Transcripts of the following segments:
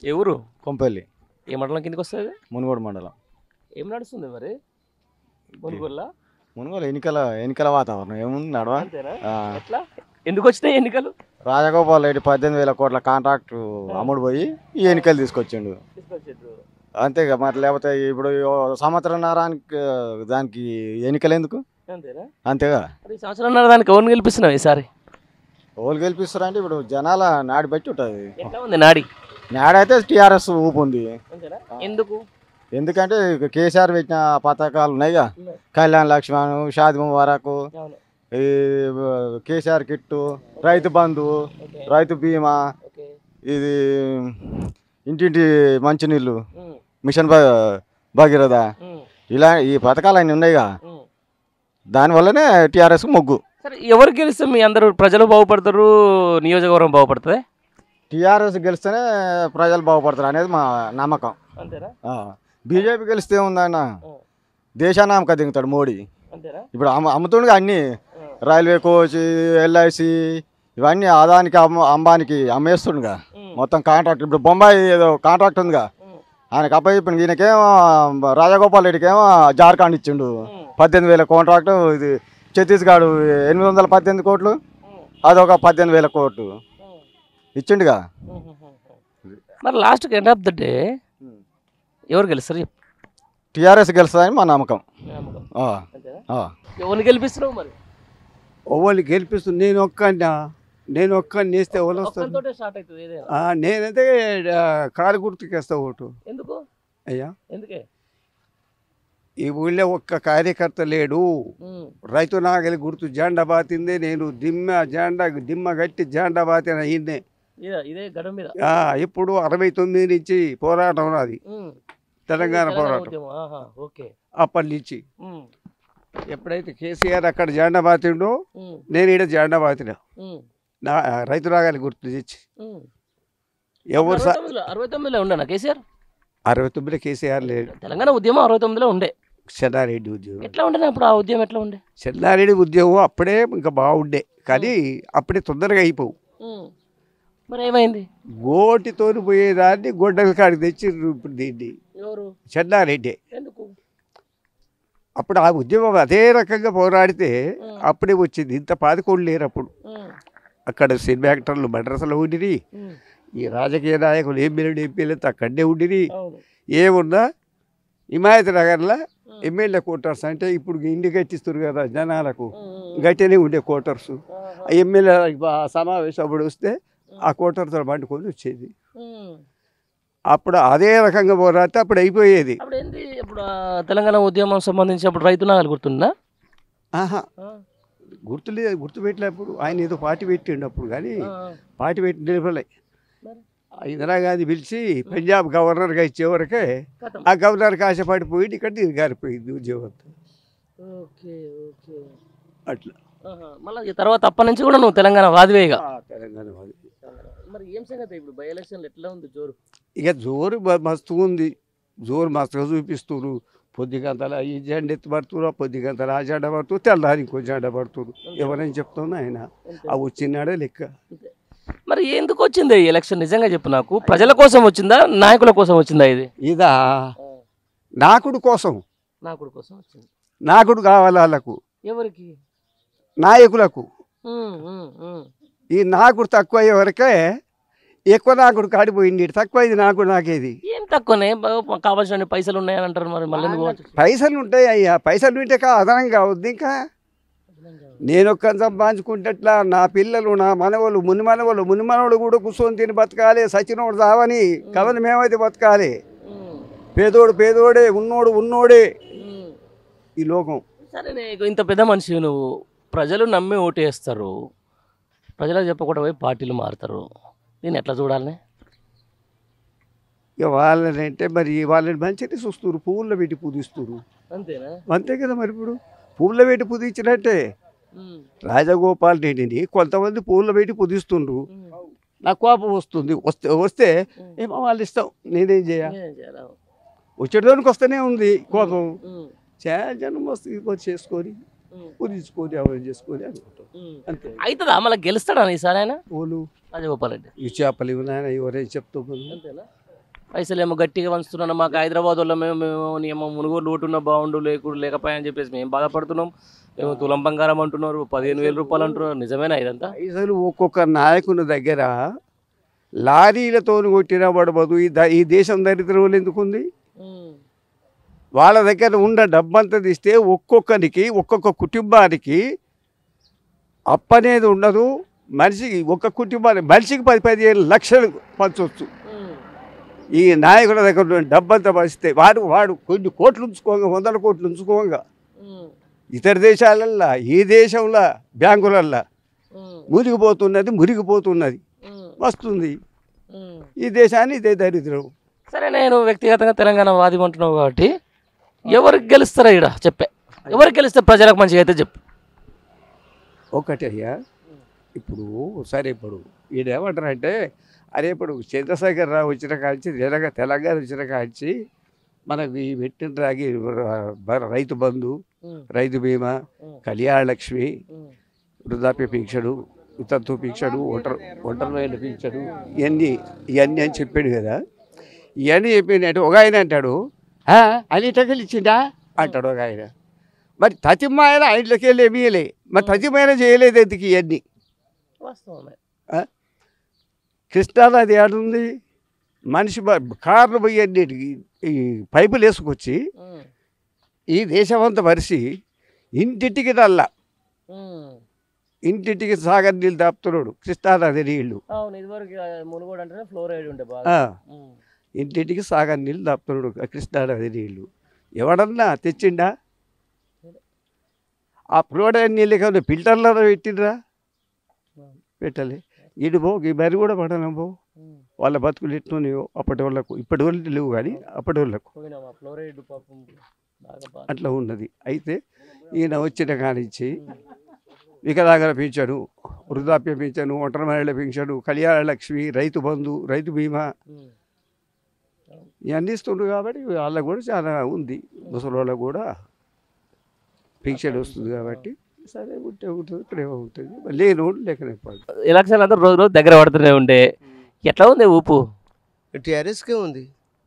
ఎవరు కొంపల్లి ఏ మండలం కిందకి వస్తుంది మునుగోడు మండలం ఏం నడుస్తుంది మరి మునుగోడులా మునుగోడు ఎన్నికల ఎన్నికల వాతావరణం ఏముంది నడవ అంతేనా ఆ, ఎట్లా ఎందుకు వచ్చినాయి ఎన్నికలు రాజగోపాల్ రెడ్డి పద్దెనిమిది వేల కోట్ల కాంట్రాక్ట్ అమ్ముడు పోయి ఈ ఎన్నికలు తీసుకొచ్చిండు తీసుకొచ్చిండ్రు అంతేగా మరి లేకపోతే ఇప్పుడు ఓ సంవత్సరంన్నరానికి దానికి ఎన్నికలు ఎందుకు అంతేనా అంతేగా మరి ఈ సంవత్సరం దానికి ఎవరిని గెలిపిస్తున్నావు ఈసారి ఓళ్ళు గెలిపిస్తారంటే ఇప్పుడు జనాల నాడి బట్టి ఉంటుంది ఎట్లా ఉంది నాడి నాడైతే టీఆర్ఎస్ ఊపు ఉంది అంతేనా ఎందుకు ఎందుకంటే ఇక కేసీఆర్ పెట్టిన పథకాలు ఉన్నాయిగా ఉన్నాయి. కళ్యాణ్ లక్ష్మణ్ షాది ముబారకు అవును ఈ కేసీఆర్ కిట్టు రైతు బంధు ఓకే రైతు బీమా ఓకే ఇది ఇంటింటి మంచినీళ్ళు ఉమ్, మిషన్ భ భగీరథ ఉమ్, ఇలా ఈ పథకాలు అన్నీ ఉన్నాయిగా ఉమ్. దానివల్లనే టీఆర్ఎస్ మొగ్గు సరే ఎవరు గెలిస్తే మీ అందరూ ప్రజలు బాగుపడతారు నియోజకవర్గం బాగుపడుతుంది టీఆర్ఎస్ గెలిస్తేనే ప్రజలు బాగుపడతారు అనేది మా నమ్మకం అంతేనా బీజేపీ గెలిస్తే ఉందన్న ఉమ్, దేశానామక దిగుతాడు మోడీ అంతేనా ఇప్పుడు అమ్మ అమ్ముతుండగా అన్నీ ఉమ్, రైల్వే కోచ్ ఎల్ఐసి ఇవన్నీ ఆదానికి అమ్మ అంబానికి అమ్మేస్తుండగా ఉమ్, మొత్తం కాంట్రాక్ట్ ఇప్పుడు బొంబాయి ఏదో కాంట్రాక్ట్ ఉందిగా ఉమ్, ఆయనకు అప్ప ఇప్పుడు ఈయనకేమో రాజగోపాల్ రెడ్డికి ఏమో జార్ఖండ్ ఇచ్చిండు ఉమ్, పద్దెనిమిది వేల కాంట్రాక్ట్ ఇది ఛత్తీస్గఢ్ ఎనిమిది వందల పద్దెనిమిది కోట్లు ఉమ్, అదొక పద్దెనిమిది వేల కోట్లు ఉమ్, ఇచ్చిండుగా ఉమ్, ఉమ్, ఉమ్. మరి లాస్ట్కి ఎండ్ ఆఫ్ ద డే ఎవరు గెలుస్తారు చెప్పు. టీఆర్ఎస్ గెలుస్తుందని మా నమ్మకం నమ్మకం. ఆ, అంతేనా ఆ. ఎవరిని గెలిపిస్తున్నావు మరి ఓళ్ళు గెలిపిస్తుంది నేను ఒక్కన్నా నేను ఒక్కని వేస్తే ఎవరు వస్తారు ఒక్కరితోటే స్టార్ట్ అవుతుంది ఏదైనా ఆ, నేనైతే ఆ, కారు గుర్తుకేస్తా ఓటు ఎందుకు అయ్యా ఎందుకే ఈ ఊళ్ళో ఒక్క కార్యకర్త లేడు ఉమ్, రైతు నాగలి గుర్తు జెండా బాతిందే నేను దిమ్మ జెండా దిమ్మ గట్టి జెండా బాతిన ఈయన్నే ఇదే ఇదే గడం మీద ఆ, ఇప్పుడు అరవై తొమ్మిది నుంచి పోరాటం నాది ఉమ్. తెలంగాణ పోరాటం ఉద్యమం, ఆహా, ఓకే అప్పటి నుంచి ఉమ్, ఎప్పుడైతే కేసీఆర్ అక్కడ జెండా బాతిండో ఉమ్, నేను ఈడ జెండా బాతిన ఉమ్, నా రైతు నాగలి గుర్తు తెచ్చి ఉమ్. ఎవరు అరవై సా తొమ్మిదిలో అరవై తొమ్మిదిలో ఉండనా కేసీఆర్ అరవై తొమ్మిదిలో కేసీఆర్ లేడు తెలంగాణ ఉద్యమం అరవై తొమ్మిదిలో ఉండే చెన్నారెడ్డి ఉద్యోగం ఎట్లా ఉండే అప్పుడు ఆ ఉద్యమం ఎట్లా ఉండే చెన్నారెడ్డి ఉద్యోగం అప్పుడే ఇంకా బాగుండే కానీ అప్పుడే తొందరగా అయిపోవు ఉమ్. మరి ఏమైంది గోటితో పోయేదాన్ని గొడ్డల కాడికి తెచ్చిండ్రు ఇప్పుడు దీన్ని ఎవరు చెన్నారెడ్డి ఎందుకు అప్పుడు ఆ ఉద్యమం అదే రకంగా పోరాడితే అప్పుడే వచ్చింది ఇంత పాదకోళ్ళు లేరు అప్పుడు ఉమ్, అక్కడ సినిమా యాక్టర్లు మద్రసలో ఉండిరి ఉమ్, ఈ రాజకీయ నాయకులు ఎమ్మెల్యేలు ఎంపీలతో అక్కడనే ఉండిరి అవును ఏమున్నా హిమాయత్ నగర్లో ఎమ్మెల్యే క్వార్టర్స్ అంటే ఇప్పుడు ఇండి కట్టిస్తారు కదా జనాలకు ఉమ్, ఉమ్, గట్టినే ఉండే క్వార్టర్స్ ఆహా, ఆ ఎమ్మెల్యే ఆ సమావేశం అప్పుడు వస్తే ఆ క్వార్టర్తో పండుకొని వచ్చేది ఉమ్. అప్పుడు అదే రకంగా పోరాడితే అప్పుడు అయిపోయేది అప్పుడు ఏంది ఇప్పుడు ఆ తెలంగాణ ఉద్యమం సంబంధించి అప్పుడు రైతు నాగలు గుర్తుందా ఆహా గుర్తులేదు గుర్తుపెట్టలే అప్పుడు ఆయన ఏదో పార్టీ పెట్టిండు అప్పుడు కానీ పార్టీ పెట్టి నిలబడలే మరి? ఆ ఇందిరాగాంధీ పిలిచి పంజాబ్ గవర్నర్గా ఇచ్చేవరకే కథం ఆ గవర్నర్కి ఆశపడిపోయి ఇక్కడ నీరు గారిపోయింది ఉద్యోగం ఓకే ఓకే అట్లా మళ్ళీ తర్వాత అప్పటి నుంచి కూడా నువ్వు తెలంగాణ వాదివేగా ఆ తెలంగాణ వాది. మరి ఏం సంగతి ఇప్పుడు బై ఎలక్షన్లు ఎట్లా ఉంది జోరు ఇక జోరు బ- మస్తు ఉంది జోరు మస్తుగా చూపిస్తున్నారు పొద్దుగంతల ఈ జెండా ఎత్తి పడుతున్నారు పొద్దుగంతల ఆ జెండా పడుతున్నారు తెల్లారి ఇంకో జెండా పడుతున్నారు ఎవరైనా చెప్తున్నా ఆయన అంతే. ఆ వచ్చినాడే లెక్క అంతే. మరి ఎందుకు వచ్చింది ఈ ఎలక్షన్ నిజంగా చెప్పు నాకు ప్రజల కోసం వచ్చిందా నాయకుల కోసం వచ్చిందా ఇది ఇదా నాకుడు కోసం నాయకుడి కోసం వచ్చింది నాకుడు కావాలి వాళ్ళకు ఎవరికి నాయకులకు ఉమ్, ఉమ్, ఉమ్. ఈ నాకుడు తక్కువ అయ్యే వరకే ఎక్కువ నాకుడు కాడిపోయింది తక్కువ అయింది నాకుడు నాకేది ఏం తక్కువనే బాగా కావాల్సిన పైసలు ఉన్నాయని అంటారు మరి మళ్ళీ ఎందుకు పోవచ్చు? పైసలు ఉంటాయి అయ్యా పైసలు ఉంటే కా అదనంగా అవుద్ది ఇంకా నేను ఒక్క సంపాదించుకుంటట్లా నా పిల్లలు నా మనవలు ముని మనవలు ముని మనవలు కూడా కూర్చొని తిని బతకాలి సచినోడు సావని కవని మేమైతే బతకాలి ఉమ్, పేదోడు పేదోడే ఉన్నోడు ఉన్నోడే ఉమ్. ఈ లోకం సరే నీకు ఇంత పెద్ద మనిషి నువ్వు ప్రజలు నమ్మి ఓటేస్తారు ప్రజలకు చెప్పకుండా పోయి పార్టీలు మారుతారు దీన్ని ఎట్లా చూడాలి ఇక వాళ్ళని అంటే మరి వాళ్ళని మంచిగా చూస్తున్నారు పువ్వుల్లో పెట్టి పూజిస్తున్నారు అంతేనా అంతే కదా మరి ఇప్పుడు పువ్వుల్లో పెట్టి పూజించినట్టే రాజగోపాల్ రెడ్డిని కొంతమంది పువ్వుల్లో పెట్టి పూజిస్తుండ్రు నాకు కోపం వస్తుంది వస్తే వస్తే ఏమో వాళ్ళు ఇష్టం నేనేం చేయ వచ్చేటోనికి వస్తూనే ఉంది కోపం చాలా జనం వస్తుంది వచ్చి చేసుకొని పూజించుకొని ఎవరు చేసుకొని అనుకుంటాం అంతే అవుతుందా మళ్ళీ గెలుస్తాడా ఈసారి ఆయన పూలు రాజగోపాల్ రెడ్డి ఈ చేపలు ఇవి నాయన ఎవరైనా చెప్తూ అంతేనా పైసలు ఏమో గట్టిగా వంచుతున్నాను మాకు హైదరాబాద్ వల్ల మేము మేము ఏమో మునుగోలు లోటు ఉన్న బాగుండు లేకుండా లేకపోయా చెప్పేసి మేము బాధపడుతున్నాం మేము తులం బంగారం అంటున్నారు పదిహేను వేల రూపాయలు అంటున్నారు నిజమేనా ఇదంతా పైసలు ఒక్కొక్క నాయకుని దగ్గర లారీలతో కొట్టిన పడబోదు ఈ ద- ఈ దేశం దరిద్రం ఎందుకుంది వాళ్ళ దగ్గర ఉన్న డబ్బంతా తీస్తే ఒక్కొక్కరికి ఒక్కొక్క కుటుంబానికి అప్పనేది ఉండదు మనిషికి ఒక్క కుటుంబానికి మనిషికి పది పదిహేను లక్షలు పంచవచ్చు ఈ నాయకుల దగ్గర ఉన్న డబ్బంతా పంచితే వాడు వాడు కొన్ని కోట్లు ఉంచుకోగా వందల కోట్లు ఉంచుకోగా ఇతర దేశాలల్లో ఈ దేశంలో బ్యాంకులల్లో మురిగిపోతున్నది మురిగిపోతున్నది వస్తుంది ఈ దేశాన్ని ఇదే దరిద్రం సరే నేను వ్యక్తిగతంగా తెలంగాణ వాది అంటున్నావు కాబట్టి ఎవరికి గెలుస్తారా ఇక్కడ చెప్పే ఎవరికి గెలిస్తే ప్రజలకు మంచిగా అయితే చెప్పు ఒకటయ్యా ఇప్పుడు సరే ఇప్పుడు ఈయన ఏమంటారంటే అరే ఇప్పుడు చంద్రశేఖర్ రావు వచ్చిన కాంచి తెలంగాణ తెలంగాణ వచ్చిన కాంచి మనకు ఈ పెట్టిన రాగి ర- రైతు బంధు రైతు బీమా కళ్యాణ లక్ష్మి వృద్ధాప్య పింఛను వితంతు పింఛను ఒంటరి ఒంటరి వేలు పింఛను ఇవన్నీ ఇవన్నీ అని చెప్పాడు కదా ఇవన్నీ చెప్పిందంటే ఒక ఆయన అంటాడు "ఆ, అని టకలు ఇచ్చిండా అంటాడు ఒక ఆయన మరి తతిమాయన ఇంట్లోకి వెళ్ళి ఏమీయలే మరి తతిమాయన చేయలేదు ఎందుకు ఇవన్నీ వాస్తవమే కృష్ణానది ఏడుంది మనిషి బ- కార్లు పోయి అన్నిటికి ఈ పైపులు వేసుకొచ్చి ఈ దేశమంతా పరిసి ఇంటింటికి నల్ల ఇంటింటికి సాగర్ నీళ్ళు దాపుతున్నాడు కృష్ణానది నీళ్లు అవును ఇదివరకు మునుగోడు అంటే ఫ్లోరైడ్ ఉండే బాగా ఆ, ఇంటింటికి సాగర్ నీళ్ళు దాపుతున్నాడు ఆ కృష్ణానది నీళ్లు ఎవడన్నా తెచ్చిండా ఆ ఫ్లోరైడ్ నీళ్ళు కాదు ఫిల్టర్లలో పెట్టిండ్రా పెట్టలే ఇటు పో ఈ మరి కూడా పడలేం పో వాళ్ళ బతుకులు ఎట్లున్నాయో అప్పటి వాళ్ళకు ఇప్పటి వాళ్ళు లేవు కానీ అప్పటి వాళ్ళకు పోయినామా ఫ్లోరైడ్ పాపం బాగా బాగా అట్లా ఉన్నది అయితే ఈయన వచ్చిన కానించి వికలాంగుల పింఛను వృద్ధాప్య పింఛను ఒంటరి మహిళల పింఛను కళ్యాణ లక్ష్మి రైతు బంధు రైతు బీమా ఇవన్నీ ఇస్తుండ్రు కాబట్టి వాళ్ళకు కూడా చాలా ఉంది ముసలి వాళ్ళకు కూడా పింఛన్ వస్తుంది కాబట్టి సరే ఉంటే ఉంటుంది ప్రేమ ఉంటుంది లేని లేకనే పడదు ఎలక్షన్ అంతా రోజు రోజు దగ్గర పడుతూనే ఉండే ఎట్లా ఉంది ఊపు టీఆర్ఎస్కే ఉంది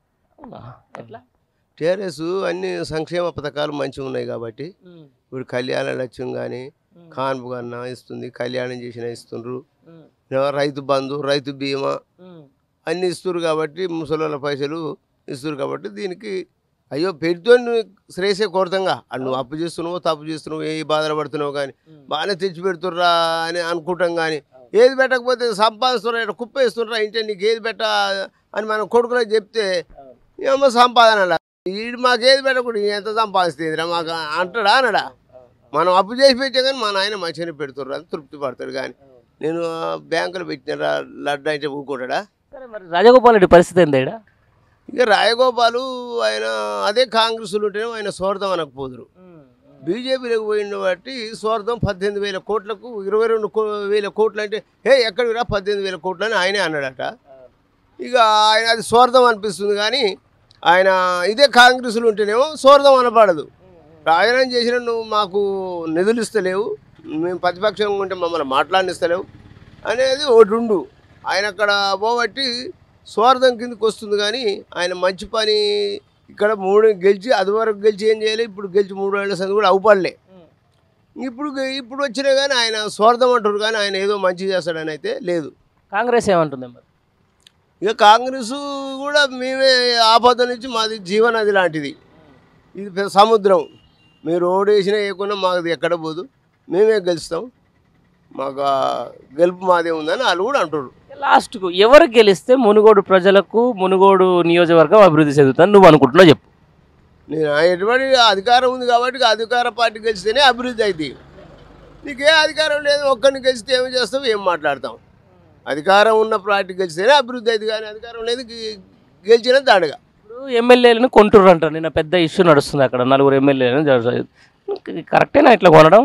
ఎట్లా టీఆర్ఎస్ అన్ని సంక్షేమ పథకాలు మంచిగా ఉన్నాయి కాబట్టి ఇప్పుడు కళ్యాణ లక్ష్యం కానీ కాన్పు కన్నా ఇస్తుంది కళ్యాణం చేసిన ఇస్తుండ్రు ఏమో రైతు బంధు రైతు బీమా అన్ని ఇస్తున్నారు కాబట్టి ముసలోళ్ళ పైసలు ఇస్తున్నారు కాబట్టి దీనికి అయ్యో పెడితే శ్రేయసే కోరుతాంగా అటు నువ్వు అప్పు చేస్తున్నావు తప్పు చేస్తున్నావు ఏ బాధలు పడుతున్నావు కానీ బాగానే తెచ్చి పెడుతుర్రా అని అనుకుంటాం కానీ ఏది పెట్టకపోతే సంపాదిస్తున్నా ఇట్లా కుప్ప వేస్తుండ్రా ఇంటే నీకు ఏది పెట్ట అని మనం కొడుకులకు చెప్తే ఏమో సంపాదన వీడు మాకు ఏది పెట్టకుండా ఈయన ఎంత సంపాదిస్తుందిరా మాకు అంటాడా అనడా మనం అప్పు చేసి పెట్టే కానీ మా నాయన మంచిగానే పెడుతుర్రు అని తృప్తి పడతాడు కానీ నేను ఆ, బ్యాంకులో పెట్టినరా లడ్డు అంటే ఊరుకుంటాడా సరే మరి రాజగోపాల్ రెడ్డి పరిస్థితి ఏంది ఈడ? ఇక రాయగోపాలు ఆయన అదే కాంగ్రెస్లో ఉంటేనే ఆయన స్వార్థం అనకపోదురు బీజేపీలోకి పోయిన బట్టి స్వార్థం పద్దెనిమిది వేల కోట్లకు ఇరవై రెండు కో వేల కోట్లు అంటే హే ఎక్కడికి రా పద్దెనిమిది వేల కోట్లు అని ఆయనే అన్నాడట ఇక ఆయన అది స్వార్థం అనిపిస్తుంది కానీ ఆయన ఇదే కాంగ్రెస్లో ఉంటేనేమో స్వార్థం అనపడదు రాజీనామా చేసిన నువ్వు మాకు నిధులు ఇస్తలేవు మేము ప్రతిపక్షంగా ఉంటే మమ్మల్ని మాట్లాడిస్తలేవు అనేది ఒకటి ఉండు ఆయన అక్కడ పోబట్టి స్వార్థం కిందకి వస్తుంది కానీ ఆయన మంచి పని ఇక్కడ మూడు గెలిచి అది వరకు గెలిచి ఏం చేయాలి ఇప్పుడు గెలిచి మూడు ఏళ్ళ సంది కూడా అవుపడలే ఇప్పుడు ఇప్పుడు వచ్చినా కానీ ఆయన స్వార్థం అంటారు కానీ ఆయన ఏదో మంచి చేస్తాడని అయితే లేదు కాంగ్రెస్ ఏమంటుంది మరి ఇక కాంగ్రెస్ కూడా మేమే ఆపద నుంచి మాది జీవనది లాంటిది ఇది పెద్ద సముద్రం మీరు రోడ్ వేసినా వేయకుండా మాకు అది ఎక్కడ పోదు మేమే గెలుస్తాం మాకు ఆ గెలుపు మాదే ఉందని వాళ్ళు కూడా అంటారు లాస్ట్కు ఎవరు గెలిస్తే మునుగోడు ప్రజలకు మునుగోడు నియోజకవర్గం అభివృద్ధి చెందుతుంది నువ్వు అనుకుంటున్నావు చెప్పు నేను ఆ ఎటువంటి అధికారం ఉంది కాబట్టి ఆ అధికార పార్టీ గెలిస్తేనే అభివృద్ధి అవుతుంది నీకే అధికారం లేదు ఒక్కరిని గెలిస్తే ఏం చేస్తావు ఏం మాట్లాడతాం అధికారం ఉన్న పార్టీ గెలిస్తేనే అభివృద్ధి అవుతుంది కానీ అధికారం లేదు గె- గెలిచిన దాడుగా ఇప్పుడు ఎమ్మెల్యేలను కొంటుర్రు అంటారు నిన్న పెద్ద ఇష్యూ నడుస్తుంది అక్కడ నలుగురు ఎమ్మెల్యేలను కరెక్టేనా ఇట్లా కొనడం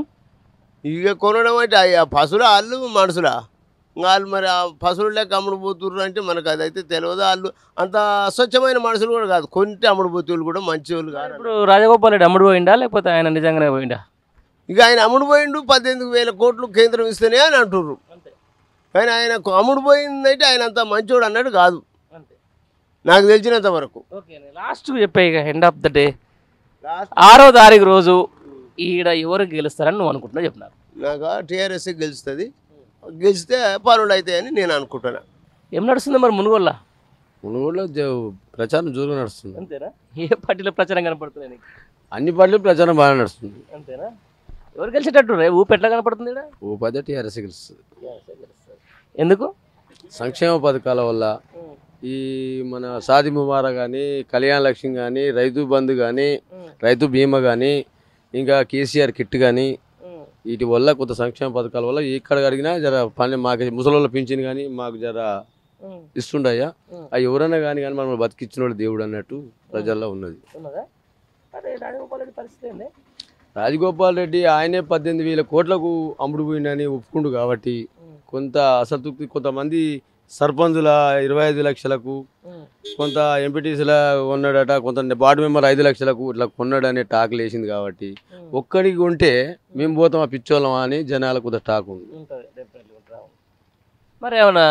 ఇక కొనడం అంటే ఆ పశువుల వాళ్ళు మనుషులా ఇంకా వాళ్ళు మరి ఆ పశువులు లెక్క అమ్ముడు పోతుర్రు అంటే మనకు అదైతే తెలియదు వాళ్ళు అంత స్వచ్ఛమైన మనుషులు కూడా కాదు కొంటే అమ్ముడు పోతే కూడా మంచి వాళ్ళు కాదు ఇప్పుడు రాజగోపాల్ రెడ్డి అమ్ముడు పోయిండా లేకపోతే ఆయన నిజంగానే పోయిండా ఇక ఆయన అమ్ముడు పోయిండు పద్దెనిమిది వేల కోట్లు కేంద్రం ఇస్తేనే అని అంటుర్రు కానీ ఆయన అమ్ముడు పోయిందంటే ఆయన అంత మంచోడు అన్నట్టు కాదు నాకు తెలిసినంత వరకు ఓకే లాస్ట్ చెప్పే ఇక end of the day last ఆరో తారీఖు రోజు ఈడ ఎవరు గెలుస్తారని నువ్వు అనుకుంటున్నా చెప్పినారు నాకు టీఆర్ఎస్ గెలుస్తుంది గెలిస్తే పనులు అవుతాయని నేను అనుకుంటున్నా ఏం నడుస్తుంది మరి మునుగోళ్ళ మునుగోడులో జ- ప్రచారం జోరుగా నడుస్తుంది అంతేనా ఏ పార్టీలో ప్రచారం కనపడుతుంది నీకు అన్ని పార్టీలు ప్రచారం బాగా నడుస్తుంది అంతేనా ఎవరు గెలిచేటట్టు రే ఊపు ఎట్లా కనపడుతుంది ఈడ? ఉపాధి టీఆర్ఎస్ గెలుస్తుంది ఎందుకు సంక్షేమ పథకాల వల్ల ఈ మన సాది ముబారా కానీ కళ్యాణ లక్ష్మి కానీ రైతు బంధు కానీ రైతు బీమా కానీ ఇంకా కేసీఆర్ కిట్ కానీ వీటి వల్ల కొంత సంక్షేమ పథకాల వల్ల ఎక్కడ అడిగినా జర పని మాకు ముసలోళ్ళ పింఛన్ కానీ మాకు జర ఇస్తుండయ్యా అవి ఎవరైనా కానీ కానీ మనం బతికిచ్చిన వాడు దేవుడు అన్నట్టు ప్రజల్లో ఉన్నది ఉన్నదా అదే రాజగోపాల్ రెడ్డి పరిస్థితి ఏంది రాజగోపాల్ రెడ్డి ఆయనే పద్దెనిమిది వేల కోట్లకు అమ్ముడు పోయిందని ఒప్పుకుండు కాబట్టి కొంత అసంతృప్తి కొంతమంది సర్పంచుల ఇరవై ఐదు లక్షలకు కొంత ఎంపీటీసీల కొన్నాడట కొంత వార్డు మెంబర్ ఐదు లక్షలకు ఇట్లా కొన్నాడనే టాక్ లేచింది కాబట్టి ఒక్కడికి ఉంటే మేము పోతాం ఆ పిచ్చోళ్ళమా అని జనాలకు కొంత టాక్ ఉంది ఉంటుంది డెఫినెట్లీ ఉంటుంది మరి ఏమన్నా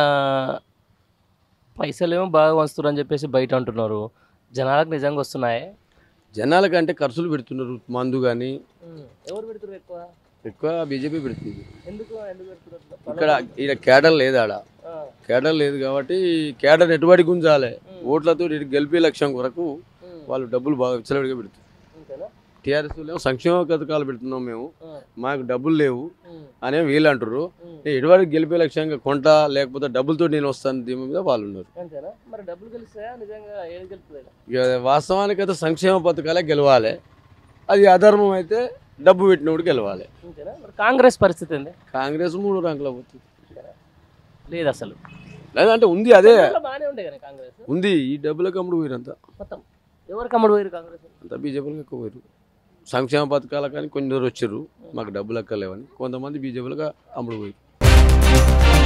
పైసలు ఏమో బాగా వస్తున్నారు అని చెప్పేసి బయట అంటున్నారు జనాలకు నిజంగా వస్తున్నాయి జనాలకంటే ఖర్చులు పెడుతున్నారు మందు కానీ ఎవరు పెడుతున్నారు ఎక్కువ ఎక్కువ బీజేపీ పెడుతుంది ఎందుకు ఎందుకు పెడుతున్నారు ఇక్కడ ఈడ కేడర్ లేదు ఆడ కేడర్ లేదు కాబట్టి కేడర్ ఎటుబడి గుంజాలి ఓట్లతో ఇటు గెలిపే లక్ష్యం కొరకు వాళ్ళు డబ్బులు బాగా విచ్చలవిడిగా పెడుతున్నారు అంతేనా టీఆర్ఎస్ ఏమో సంక్షేమ పథకాలు పెడుతున్నాం మేము మాకు డబ్బులు లేవు అనే వీళ్ళు అంటారు నేను ఎటువరకు గెలిపే లక్ష్యంగా కొంట లేకపోతే డబ్బులతో నేను వస్తాను దీని మీద వాళ్ళు ఉన్నారు అంతేనా మరి డబ్బులు గెలుస్తాయా నిజంగా ఏది గెలుస్తుంది ఇక వాస్తవానికి అయితే సంక్షేమ పథకాలే గెలవాలి అది అధర్మం అయితే డబ్బు పెట్టినప్పుడు గెలవాలి అంతేనా మరి కాంగ్రెస్ పరిస్థితి ఏంది కాంగ్రెస్ మూడు రంకులు పోతుంది లేదు అసలు లేదంటే ఉంది అదే బాగానే ఉండే కానీ కాంగ్రెస్ ఉంది ఈ డబ్బులకు అమ్ముడు పోయినంత మొత్తం ఎవరికి అమ్ముడు పోయారు కాంగ్రెస్ అంతా బీజేపీలకు ఎక్కువ పోయారు సంక్షేమ పథకాలకు కానీ కొందరు వచ్చారు మాకు డబ్బులు ఎక్కలేవని కొంతమంది బీజేపీలకు అమ్ముడు పోయారు